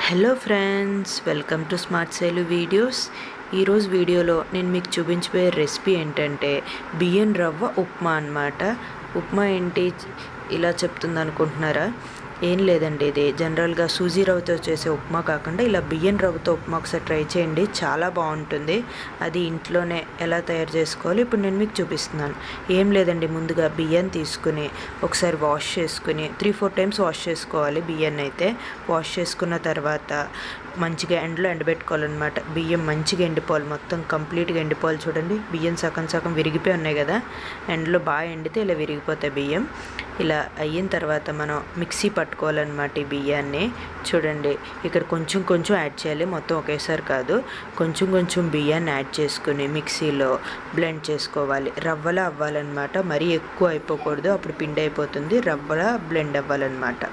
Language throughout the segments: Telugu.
hello friends welcome to smart sale videos ఈరోజు వీడియోలో నేను మీకు చూపించబోయే రెసిపీ ఏంటంటే బియ్యం రవ్వ ఉప్మా అన్నమాట ఉప్మా ఏంటి ఇలా చెప్తుంది అనుకుంటున్నారా ఏం లేదండి ఇది జనరల్గా సూజీ రవ్వతో చేసే ఉప్మా కాకుండా ఇలా బియ్యం రవ్వతో ఉప్మా ఒకసారి ట్రై చేయండి చాలా బాగుంటుంది అది ఇంట్లోనే ఎలా తయారు చేసుకోవాలి ఇప్పుడు నేను మీకు చూపిస్తున్నాను ఏం లేదండి ముందుగా బియ్యం తీసుకుని ఒకసారి వాష్ చేసుకుని త్రీ ఫోర్ టైమ్స్ వాష్ చేసుకోవాలి బియ్యాన్ని అయితే వాష్ చేసుకున్న తర్వాత మంచిగా ఎండలో ఎండబెట్టుకోవాలన్నమాట బియ్యం మంచిగా ఎండిపోవాలి మొత్తం కంప్లీట్గా ఎండిపోవాలి చూడండి బియ్యం సగం సగం విరిగిపోయి ఉన్నాయి కదా ఎండలో బాగా ఎండితే ఇలా విరిగిపోతాయి బియ్యం ఇలా అయిన తర్వాత మనం మిక్సీ పట్టుకోవాలన్నమాట ఈ బియ్యాన్ని చూడండి ఇక్కడ కొంచెం కొంచెం యాడ్ చేయాలి మొత్తం ఒకేసారి కాదు కొంచెం కొంచెం బియ్యాన్ని యాడ్ చేసుకుని మిక్సీలో బ్లెండ్ చేసుకోవాలి రవ్వలా అవ్వాలన్నమాట మరీ ఎక్కువ అయిపోకూడదు అప్పుడు పిండి అయిపోతుంది రవ్వలా బ్లెండ్ అవ్వాలన్నమాట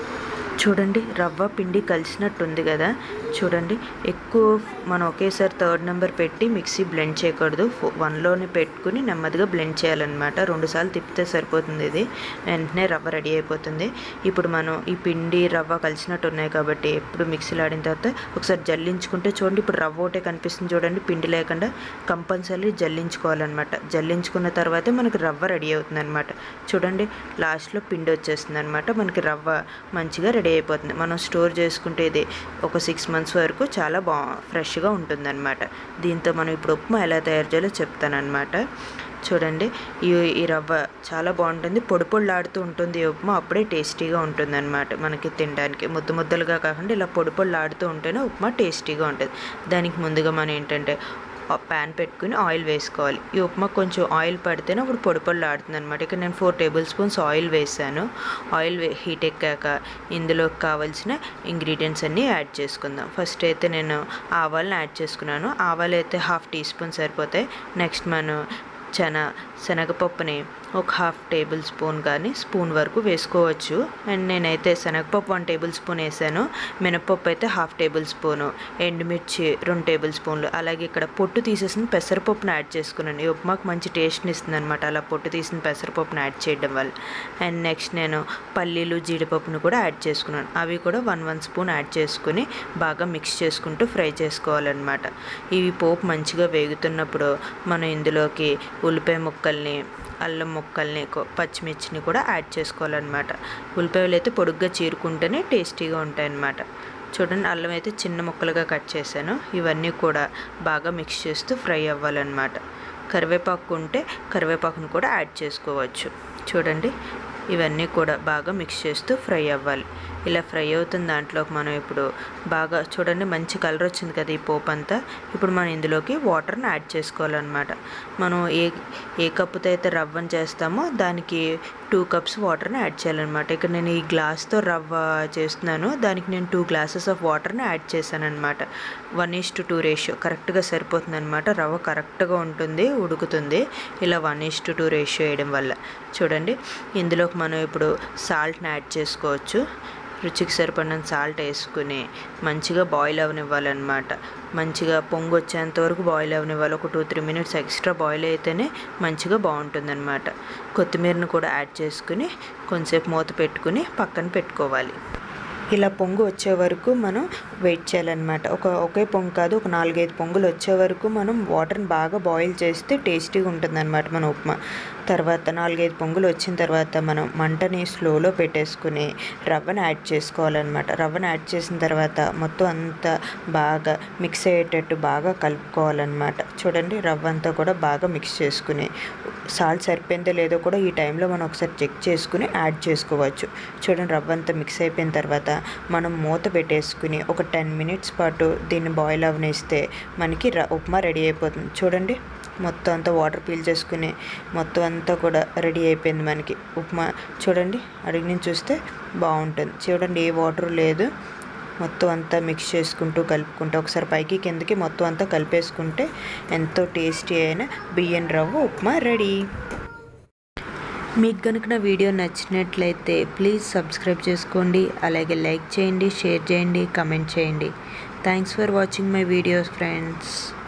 చూడండి రవ్వ పిండి కలిసినట్టు ఉంది కదా చూడండి ఎక్కువ మనం ఒకేసారి థర్డ్ నెంబర్ పెట్టి మిక్సీ బ్లెండ్ చేయకూడదు వన్లోనే పెట్టుకుని నెమ్మదిగా బ్లెండ్ చేయాలన్నమాట రెండుసార్లు తిప్పితే సరిపోతుంది ఇది వెంటనే రవ్వ రెడీ అయిపోతుంది ఇప్పుడు మనం ఈ పిండి రవ్వ కలిసినట్టు ఉన్నాయి కాబట్టి ఎప్పుడు మిక్సీలో ఆడిన తర్వాత ఒకసారి జల్లించుకుంటే చూడండి ఇప్పుడు రవ్వ ఒకటే కనిపిస్తుంది చూడండి పిండి లేకుండా కంపల్సరీ జల్లించుకోవాలన్నమాట జల్లించుకున్న తర్వాతే మనకి రవ్వ రెడీ అవుతుంది అనమాట చూడండి లాస్ట్లో పిండి వచ్చేస్తుంది అనమాట మనకి రవ్వ మంచిగా రెడీ అయిపోతుంది మనం స్టోర్ చేసుకుంటే ఇది ఒక సిక్స్ మంత్స్ వరకు చాలా బా ఫ్రెష్గా ఉంటుందన్నమాట దీంతో మనం ఇప్పుడు ఉప్మా ఎలా తయారు చేయాలో చెప్తానమాట చూడండి ఈ ఈ రవ్వ చాలా బాగుంటుంది పొడి పొడిలాడుతూ ఉంటుంది ఈ ఉప్మా అప్పుడే టేస్టీగా ఉంటుంది అనమాట మనకి తినడానికి ముద్ద ముద్దలుగా కాకుండా ఇలా పొడి పొడిలాడుతూ ఉంటేనే ఉప్మా టేస్టీగా ఉంటుంది దానికి ముందుగా మనం ఏంటంటే ప్యాన్ పెట్టుకుని ఆయిల్ వేసుకోవాలి ఈ ఉప్మా కొంచెం ఆయిల్ పడితేనే అప్పుడు పొడి పొడిలో ఆడుతుంది అనమాట ఇక్కడ నేను ఫోర్ టేబుల్ స్పూన్స్ ఆయిల్ వేసాను ఆయిల్ హీట్ ఎక్కాక ఇందులో కావాల్సిన ఇంగ్రీడియంట్స్ అన్నీ యాడ్ చేసుకుందాం ఫస్ట్ అయితే నేను ఆవాలను యాడ్ చేసుకున్నాను ఆవాలు అయితే హాఫ్ టీ స్పూన్ సరిపోతాయి నెక్స్ట్ మనం చన శనగపప్పుని ఒక హాఫ్ టేబుల్ స్పూన్ కానీ స్పూన్ వరకు వేసుకోవచ్చు అండ్ నేనైతే శనగపప్పు వన్ టేబుల్ స్పూన్ వేసాను మినపప్పు అయితే హాఫ్ టేబుల్ స్పూను ఎండుమిర్చి రెండు టేబుల్ స్పూన్లు అలాగే ఇక్కడ పొట్టు తీసేసిన పెసరపప్పును యాడ్ చేసుకున్నాను ఈ ఉప్మాకు మంచి టేస్ట్ని ఇస్తుంది అనమాట అలా పొట్టు తీసిన పెసరపప్పును యాడ్ చేయడం వల్ల అండ్ నెక్స్ట్ నేను పల్లీలు జీడిపప్పును కూడా యాడ్ చేసుకున్నాను అవి కూడా వన్ వన్ స్పూన్ యాడ్ చేసుకుని బాగా మిక్స్ చేసుకుంటూ ఫ్రై చేసుకోవాలన్నమాట ఇవి పోపు మంచిగా వేగుతున్నప్పుడు మనం ఇందులోకి ఉల్లిపాయ ముక్కల్ని అల్లం ముక్కల్ని పచ్చిమిర్చిని కూడా యాడ్ చేసుకోవాలన్నమాట ఉల్లిపాయలు అయితే పొడుగ్గా చీరుకుంటేనే టేస్టీగా ఉంటాయన్నమాట చూడండి అల్లం అయితే చిన్న ముక్కలుగా కట్ చేశాను ఇవన్నీ కూడా బాగా మిక్స్ చేస్తూ ఫ్రై అవ్వాలన్నమాట కరివేపాకు ఉంటే కరివేపాకును కూడా యాడ్ చేసుకోవచ్చు చూడండి ఇవన్నీ కూడా బాగా మిక్స్ చేస్తూ ఫ్రై అవ్వాలి ఇలా ఫ్రై అవుతున్న దాంట్లోకి మనం ఇప్పుడు బాగా చూడండి మంచి కలర్ వచ్చింది కదా ఈ పోపు అంతా ఇప్పుడు మనం ఇందులోకి వాటర్ని యాడ్ చేసుకోవాలన్నమాట మనం ఏ ఏ కప్పుతో అయితే రవ్వని చేస్తామో దానికి టూ కప్స్ వాటర్ని యాడ్ చేయాలన్నమాట ఇక్కడ నేను ఈ గ్లాస్తో రవ్వ చేస్తున్నాను దానికి నేను టూ గ్లాసెస్ ఆఫ్ వాటర్ని యాడ్ చేశాను అనమాట one is to two ratio కరెక్ట్గా సరిపోతుంది అనమాట రవ్వ కరెక్ట్గా ఉంటుంది ఉడుకుతుంది ఇలా one is to two ratio వేయడం వల్ల చూడండి ఇందులోకి మనం ఇప్పుడు సాల్ట్ని యాడ్ చేసుకోవచ్చు రుచికి సరిపడినంత సాల్ట్ వేసుకుని మంచిగా బాయిల్ అవనివ్వాలన్నమాట మంచిగా పొంగు వచ్చేంత వరకు బాయిల్ అవనివ్వాలి ఒక two three minutes extra boil అయితేనే మంచిగా బాగుంటుందన్నమాట కొత్తిమీరను కూడా యాడ్ చేసుకుని కొంచెంసేపు మూత పెట్టుకుని పక్కన పెట్టుకోవాలి ఇలా పొంగు వచ్చే వరకు మనం వెయిట్ చేయాలన్నమాట ఒక ఒకే పొంగు కాదు ఒక నాలుగైదు పొంగులు వచ్చే వరకు మనం వాటర్ని బాగా బాయిల్ చేస్తే టేస్టీగా ఉంటుందన్నమాట మన ఉప్మా తర్వాత నాలుగైదు పొంగులు వచ్చిన తర్వాత మనం మంటని స్లోలో పెట్టేసుకుని రవ్వను యాడ్ చేసుకోవాలన్నమాట రవ్వను యాడ్ చేసిన తర్వాత మొత్తం అంతా బాగా మిక్స్ అయ్యేటట్టు బాగా కలుపుకోవాలన్నమాట చూడండి రవ్వ అంతా కూడా బాగా మిక్స్ చేసుకుని సాల్ట్ సరిపోయిందో లేదో కూడా ఈ టైంలో మనం ఒకసారి చెక్ చేసుకుని యాడ్ చేసుకోవచ్చు చూడండి రవ్వ అంతా మిక్స్ అయిపోయిన తర్వాత మనం మూత పెట్టేసుకుని ఒక టెన్ మినిట్స్ పాటు దీన్ని బాయిల్ అవనిస్తే మనకి ఉప్మా రెడీ అయిపోతుంది చూడండి మొత్తం అంతా వాటర్ పీల్ చేసుకుని మొత్తం అంతా కూడా రెడీ అయిపోయింది మనకి ఉప్మా చూడండి అడిగి నుంచి చూస్తే బాగుంటుంది చూడండి ఏ వాటర్ లేదు మొత్తం అంతా మిక్స్ చేసుకుంటూ కలుపుకుంటూ ఒకసారి పైకి కిందకి మొత్తం అంతా కలిపేసుకుంటే ఎంతో టేస్టీ అయిన బియ్యం రవ్వ ఉప్మా రెడీ మీకు కనుక నా వీడియో నచ్చినట్లయితే ప్లీజ్ సబ్స్క్రైబ్ చేసుకోండి అలాగే లైక్ చేయండి షేర్ చేయండి కమెంట్ చేయండి thanks for watching my videos friends